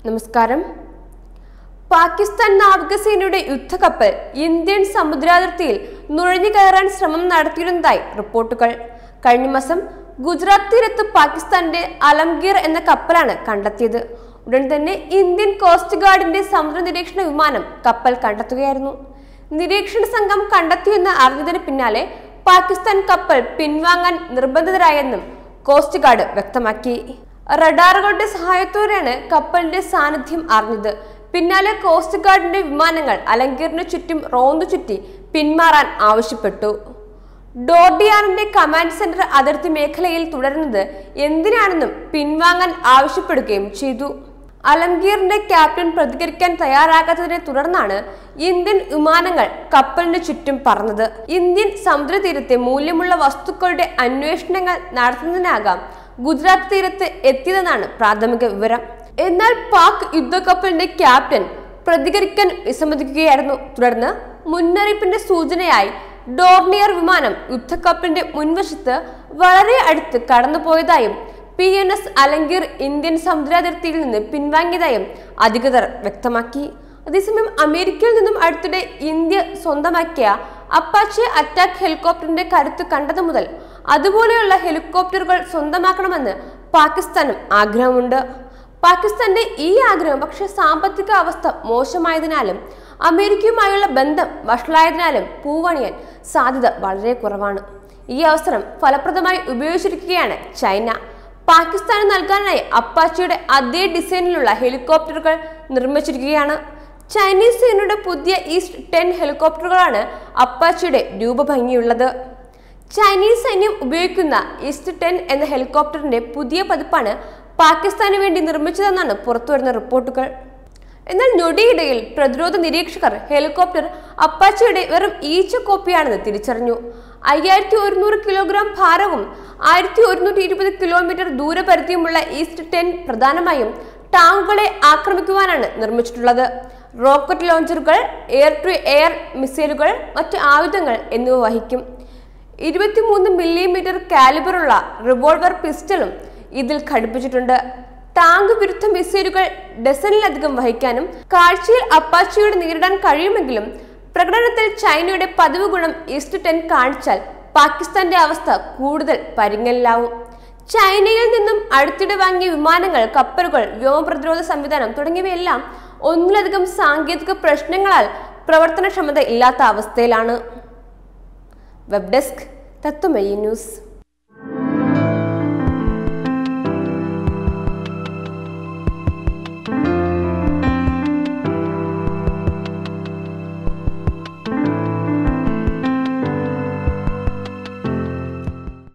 നമസ്കാരം പാകിസ്ഥാൻ നാവികസേനയുടെ യുദ്ധക്കപ്പൽ ഇന്ത്യൻ സമുദ്രാതിർത്തിയിൽ നുഴഞ്ഞു കയറാൻ ശ്രമം നടത്തിയിരുന്നതായി റിപ്പോർട്ടുകൾ കഴിഞ്ഞ മാസം ഗുജറാത്ത് തീരത്ത് പാകിസ്ഥാന്റെ അലംഗീർ എന്ന കപ്പലാണ് കണ്ടെത്തിയത് ഉടൻ തന്നെ ഇന്ത്യൻ കോസ്റ്റ് ഗാർഡിന്റെ സമുദ്ര നിരീക്ഷണ വിമാനം കപ്പൽ കണ്ടെത്തുകയായിരുന്നു നിരീക്ഷണ സംഘം കണ്ടെത്തിയെന്ന് അറിഞ്ഞതിന് പിന്നാലെ പാകിസ്ഥാൻ കപ്പൽ പിൻവാങ്ങാൻ നിർബന്ധിതരായെന്നും കോസ്റ്റ് ഗാർഡ് വ്യക്തമാക്കി റഡാറുകളുടെ സഹായത്തോടെയാണ് കപ്പലിന്റെ സാന്നിധ്യം അറിഞ്ഞത് പിന്നാലെ കോസ്റ്റ് ഗാർഡിന്റെ വിമാനങ്ങൾ അലങ്കീറിന് ചുറ്റും റോന്തു ചുറ്റി പിന്മാറാൻ ആവശ്യപ്പെട്ടു ഡോർഡിയാറിന്റെ കമാൻഡ് സെന്റർ അതിർത്തി മേഖലയിൽ തുടരുന്നത് എന്തിനാണെന്നും പിൻവാങ്ങാൻ ആവശ്യപ്പെടുകയും ചെയ്തു അലംഗീറിന്റെ ക്യാപ്റ്റൻ പ്രതികരിക്കാൻ തയ്യാറാകാത്തതിനെ തുടർന്നാണ് ഇന്ത്യൻ വിമാനങ്ങൾ കപ്പലിന് ചുറ്റും പറന്നത് ഇന്ത്യൻ സമുദ്രതീരത്തെ മൂല്യമുള്ള വസ്തുക്കളുടെ അന്വേഷണങ്ങൾ നടത്തുന്നതിനാകാം ഗുജറാത്ത് തീരത്ത് എത്തിയതെന്നാണ് പ്രാഥമിക വിവരം എന്നാൽ പാക് യുദ്ധക്കപ്പലിന്റെ ക്യാപ്റ്റൻ പ്രതികരിക്കാൻ വിസമ്മതിക്കുകയായിരുന്നു തുടർന്ന് മുന്നറിയിപ്പിന്റെ സൂചനയായി ഡോർണിയർ വിമാനം യുദ്ധക്കപ്പലിന്റെ മുൻവശത്ത് വളരെ അടുത്ത് കടന്നുപോയതായും P N S Alamgir Indian സമുദ്രാതിർത്തിയിൽ നിന്ന് പിൻവാങ്ങിയതായും അധികൃതർ വ്യക്തമാക്കി അതേസമയം അമേരിക്കയിൽ നിന്നും അടുത്തിടെ ഇന്ത്യ സ്വന്തമാക്കിയ അപ്പാച്ചെ അറ്റാക്ക് ഹെലികോപ്റ്ററിന്റെ കരുത്ത് കണ്ടത് മുതൽ അതുപോലെയുള്ള ഹെലികോപ്റ്ററുകൾ സ്വന്തമാക്കണമെന്ന് പാകിസ്ഥാനും ആഗ്രഹമുണ്ട് പാകിസ്ഥാന്റെ ഈ ആഗ്രഹം പക്ഷേ സാമ്പത്തിക അവസ്ഥ മോശമായതിനാലും അമേരിക്കയുമായുള്ള ബന്ധം വഷളായതിനാലും പൂവണിയാൻ സാധ്യത വളരെ കുറവാണ് ഈ അവസരം ഫലപ്രദമായി ഉപയോഗിച്ചിരിക്കുകയാണ് ചൈന പാകിസ്ഥാന് നൽകാനായി അപ്പാച്ചിയുടെ അതേ ഡിസൈനിലുള്ള ഹെലികോപ്റ്ററുകൾ നിർമ്മിച്ചിരിക്കുകയാണ് ചൈനീസ് സേനയുടെ പുതിയ ഈസ്റ്റ് ടെൻ ഹെലികോപ്റ്ററുകളാണ് അപ്പാച്ചിയുടെ രൂപഭംഗിയുള്ളത് ചൈനീസ് സൈന്യം ഉപയോഗിക്കുന്ന ഈസ്റ്റ് ടെൻ എന്ന ഹെലികോപ്റ്ററിന്റെ പുതിയ പതിപ്പാണ് പാകിസ്ഥാന് വേണ്ടി നിർമ്മിച്ചതെന്നാണ് പുറത്തുവരുന്ന റിപ്പോർട്ടുകൾ എന്നാൽ ഞൊടിയിടയിൽ പ്രതിരോധ നിരീക്ഷകർ ഹെലികോപ്റ്റർ അപ്പാച്ചയുടെ വെറും ഈച്ച കോപ്പിയാണെന്ന് തിരിച്ചറിഞ്ഞു അയ്യായിരത്തി ഒരുന്നൂറ് കിലോഗ്രാം ഭാരവും ആയിരത്തി ഒരുന്നൂറ്റി ഇരുപത് കിലോമീറ്റർ ദൂരപരിധിയുമുള്ള ഈസ്റ്റ് ടെൻ പ്രധാനമായും ടാങ്കുകളെ ആക്രമിക്കുവാനാണ് നിർമ്മിച്ചിട്ടുള്ളത് റോക്കറ്റ് ലോഞ്ചറുകൾ എയർ ടു എയർ മിസൈലുകൾ മറ്റ് ആയുധങ്ങൾ എന്നിവ വഹിക്കും ഇരുപത്തിമൂന്ന് മില്ലിമീറ്റർ കാലിബറുള്ള റിവോൾവർ പിസ്റ്റളും ഇതിൽ ഘടിപ്പിച്ചിട്ടുണ്ട് ടാങ്ക് വിരുദ്ധ മിസൈലുകൾ ഡസനിലധികം വഹിക്കാനും കാഴ്ചയിൽ അപ്പാച്ചിയോട് നേരിടാൻ കഴിയുമെങ്കിലും പ്രകടനത്തിൽ ചൈനയുടെ പതിവ് ഗുണം ഈസ്റ്റ് ടെൻ കാണിച്ചാൽ പാകിസ്ഥാന്റെ അവസ്ഥ കൂടുതൽ പരിങ്ങലിലാവും ചൈനയിൽ നിന്നും അടുത്തിടെ വാങ്ങിയ വിമാനങ്ങൾ കപ്പലുകൾ വ്യോമപ്രതിരോധ സംവിധാനം തുടങ്ങിയവയെല്ലാം ഒന്നിലധികം സാങ്കേതിക പ്രശ്നങ്ങളാൽ പ്രവർത്തനക്ഷമത ഇല്ലാത്ത അവസ്ഥയിലാണ് വെബ് ഡെസ്ക് തത്വമയി ന്യൂസ്